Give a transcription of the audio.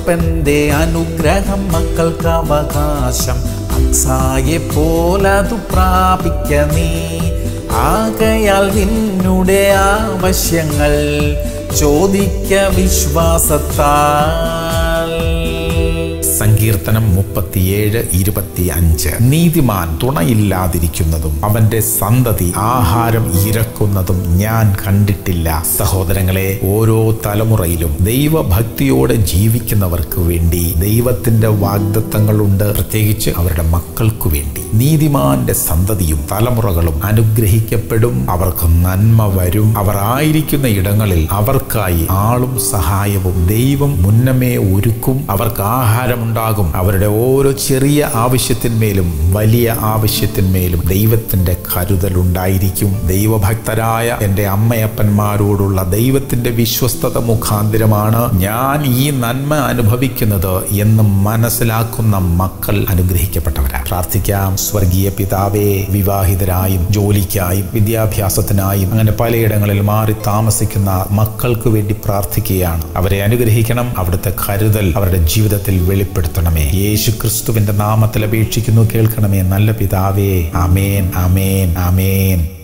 അമ്മയപ്പന്റെ അനുഗ്രഹം മക്കൾക്ക് അവകാശം അക്സായെ പോലതു പ്രാപിക്ക നീ ആകയാൽ നിന്നുടെ ആവശ്യങ്ങൾ ചോദിക്ക വിശ്വാസത്താൽ സങ്കീർത്തനം മുപ്പത്തിയേഴ് ഇരുപത്തി അഞ്ച് നീതിമാൻ തുണയില്ലാതിരിക്കുന്നതും അവന്റെ സന്തതി ആഹാരം ഇരക്കുന്നതും ഞാൻ കണ്ടിട്ടില്ല സഹോദരങ്ങളെ ഓരോ തലമുറയിലും ദൈവഭക്തിയോടെ ജീവിക്കുന്നവർക്ക് വേണ്ടി ദൈവത്തിന്റെ വാഗ്ദത്തങ്ങളുണ്ട് പ്രത്യേകിച്ച് അവരുടെ മക്കൾക്കു വേണ്ടി നീതിമാന്റെ സന്തതിയും തലമുറകളും അനുഗ്രഹിക്കപ്പെടും അവർക്ക് നന്മ വരും അവർ ആയിരിക്കുന്ന ഇടങ്ങളിൽ അവർക്കായി ആളും സഹായവും ദൈവം മുന്നമേ ഒരുക്കും അവർക്ക് ആഹാരമുണ്ടാകും അവരുടെ ഓരോ ചെറിയ ആവശ്യത്തിന്മേലും വലിയ ആവശ്യത്തിന്മേലും ദൈവത്തിന്റെ കരുതലുണ്ടായിരിക്കും ദൈവഭക്തരായ എൻ്റെ അമ്മയപ്പന്മാരോടുള്ള ദൈവത്തിന്റെ വിശ്വസ്തത മുഖാന്തിരമാണ് ഞാൻ ഈ നന്മ അനുഭവിക്കുന്നത് എന്ന് മനസ്സിലാക്കുന്ന മക്കൾ അനുഗ്രഹിക്കപ്പെട്ടവരാണ് പ്രാർത്ഥിക്കാം സ്വർഗീയ പിതാവേ വിവാഹിതരായും ജോലിക്കായും വിദ്യാഭ്യാസത്തിനായും അങ്ങനെ പലയിടങ്ങളിൽ മാറി താമസിക്കുന്ന മക്കൾക്ക് വേണ്ടി പ്രാർത്ഥിക്കുകയാണ് അവരെ അനുഗ്രഹിക്കണം അവിടുത്തെ കരുതൽ അവരുടെ ജീവിതത്തിൽ വെളിപ്പെടുത്തണമേ യേശു ക്രിസ്തുവിന്റെ നാമത്തിൽ അപേക്ഷിക്കുന്നു കേൾക്കണമേ നല്ല പിതാവേ ആമേൻ ആമേൻ ആമേൻ